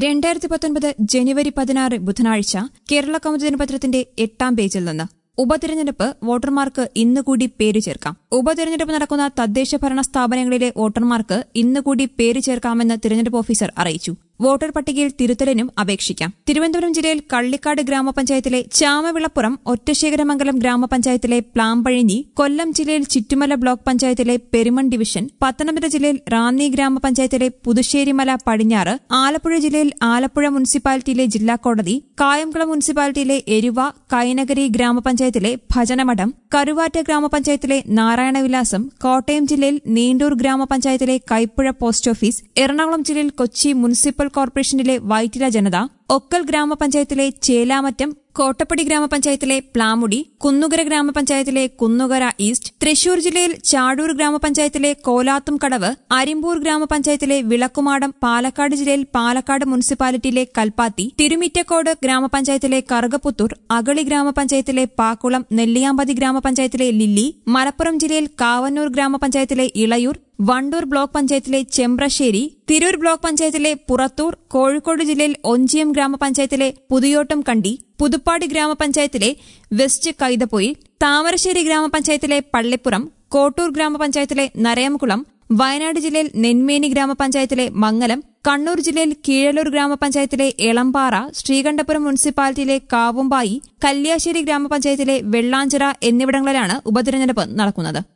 രണ്ടായിരത്തി പത്തൊൻപത് ജനുവരി പതിനാറ് ബുധനാഴ്ച കേരള കൗമുദി ദിനപത്രത്തിന്റെ എട്ടാം പേജിൽ നിന്ന് ഉപതിരഞ്ഞെടുപ്പ് വോട്ടർമാർക്ക് ഇന്നുകൂടി പേര് ചേർക്കാം ഉപതിരഞ്ഞെടുപ്പ് നടക്കുന്ന തദ്ദേശ ഭരണ സ്ഥാപനങ്ങളിലെ വോട്ടർമാർക്ക് ഇന്നുകൂടി പേര് ചേർക്കാമെന്ന് തിരഞ്ഞെടുപ്പ് ഓഫീസർ അറിയിച്ചു വോട്ടർ പട്ടികയിൽ തിരുത്തലിനും അപേക്ഷിക്കാം തിരുവനന്തപുരം ജില്ലയിൽ കള്ളിക്കാട് ഗ്രാമപഞ്ചായത്തിലെ ചാമവിളപ്പുറം ഒറ്റശേഖരമംഗലം ഗ്രാമപഞ്ചായത്തിലെ പ്ലാമ്പഴിഞ്ഞി കൊല്ലം ജില്ലയിൽ ചിറ്റുമല ബ്ലോക്ക് പഞ്ചായത്തിലെ പെരുമൺ ഡിവിഷൻ പത്തനംതിട്ട ജില്ലയിൽ റാന്നി ഗ്രാമപഞ്ചായത്തിലെ പുതുശ്ശേരിമല പടിഞ്ഞാറ് ആലപ്പുഴ ജില്ലയിൽ ആലപ്പുഴ മുനിസിപ്പാലിറ്റിയിലെ ജില്ലാ കോടതി കായംകുളം മുനിസിപ്പാലിറ്റിയിലെ എരുവ കൈനഗരി ഗ്രാമപഞ്ചായത്തിലെ ഭജനമഠം കരുവാറ്റ ഗ്രാമപഞ്ചായത്തിലെ നാരായണവിലാസം കോട്ടയം ജില്ലയിൽ നീണ്ടൂർ ഗ്രാമപഞ്ചായത്തിലെ കൈപ്പുഴ പോസ്റ്റ് ഓഫീസ് എറണാകുളം ജില്ലയിൽ കൊച്ചി മുനിസിപ്പൽ കോർപ്പറേഷനിലെ വൈറ്റില ജനത ഒക്കൽ ഗ്രാമപഞ്ചായത്തിലെ ചേലാമറ്റം കോട്ടപ്പടി ഗ്രാമപഞ്ചായത്തിലെ പ്ലാമുടി കുന്നുകര ഗ്രാമപഞ്ചായത്തിലെ കുന്നുകര ഈസ്റ്റ് തൃശൂർ ജില്ലയിൽ ചാടൂർ ഗ്രാമപഞ്ചായത്തിലെ കോലാത്തും കടവ് അരിമ്പൂർ ഗ്രാമപഞ്ചായത്തിലെ വിളക്കുമാടം പാലക്കാട് ജില്ലയിൽ പാലക്കാട് മുനിസിപ്പാലിറ്റിയിലെ കൽപ്പാത്തി തിരുമിറ്റക്കോട് ഗ്രാമപഞ്ചായത്തിലെ കറുകപ്പുത്തൂർ അഗളി ഗ്രാമപഞ്ചായത്തിലെ പാക്കുളം നെല്ലിയാമ്പതി ഗ്രാമപഞ്ചായത്തിലെ ലില്ലി മലപ്പുറം ജില്ലയിൽ കാവന്നൂർ ഗ്രാമപഞ്ചായത്തിലെ ഇളയൂർ വണ്ടൂർ ബ്ലോക്ക് പഞ്ചായത്തിലെ ചെമ്പ്രശ്ശേരി തിരൂർ ബ്ലോക്ക് പഞ്ചായത്തിലെ പുറത്തൂർ കോഴിക്കോട് ജില്ലയിൽ ഒഞ്ചിയം ഗ്രാമപഞ്ചായത്തിലെ പുതിയോട്ടം കണ്ടി പുതുപ്പാടി ഗ്രാമപഞ്ചായത്തിലെ വെസ്റ്റ് കൈതപ്പൊയിൽ താമരശ്ശേരി ഗ്രാമപഞ്ചായത്തിലെ പള്ളിപ്പുറം കോട്ടൂർ ഗ്രാമപഞ്ചായത്തിലെ നരയംകുളം വയനാട് ജില്ലയിൽ നെന്മേനി ഗ്രാമപഞ്ചായത്തിലെ മംഗലം കണ്ണൂർ ജില്ലയിൽ കീഴലൂർ ഗ്രാമപഞ്ചായത്തിലെ എളമ്പാറ ശ്രീകണ്ഠപുരം മുനിസിപ്പാലിറ്റിയിലെ കാവുമ്പായി കല്യാശ്ശേരി ഗ്രാമപഞ്ചായത്തിലെ വെള്ളാഞ്ചിറ എന്നിവിടങ്ങളിലാണ് ഉപതിരഞ്ഞെടുപ്പ് നടക്കുന്നത്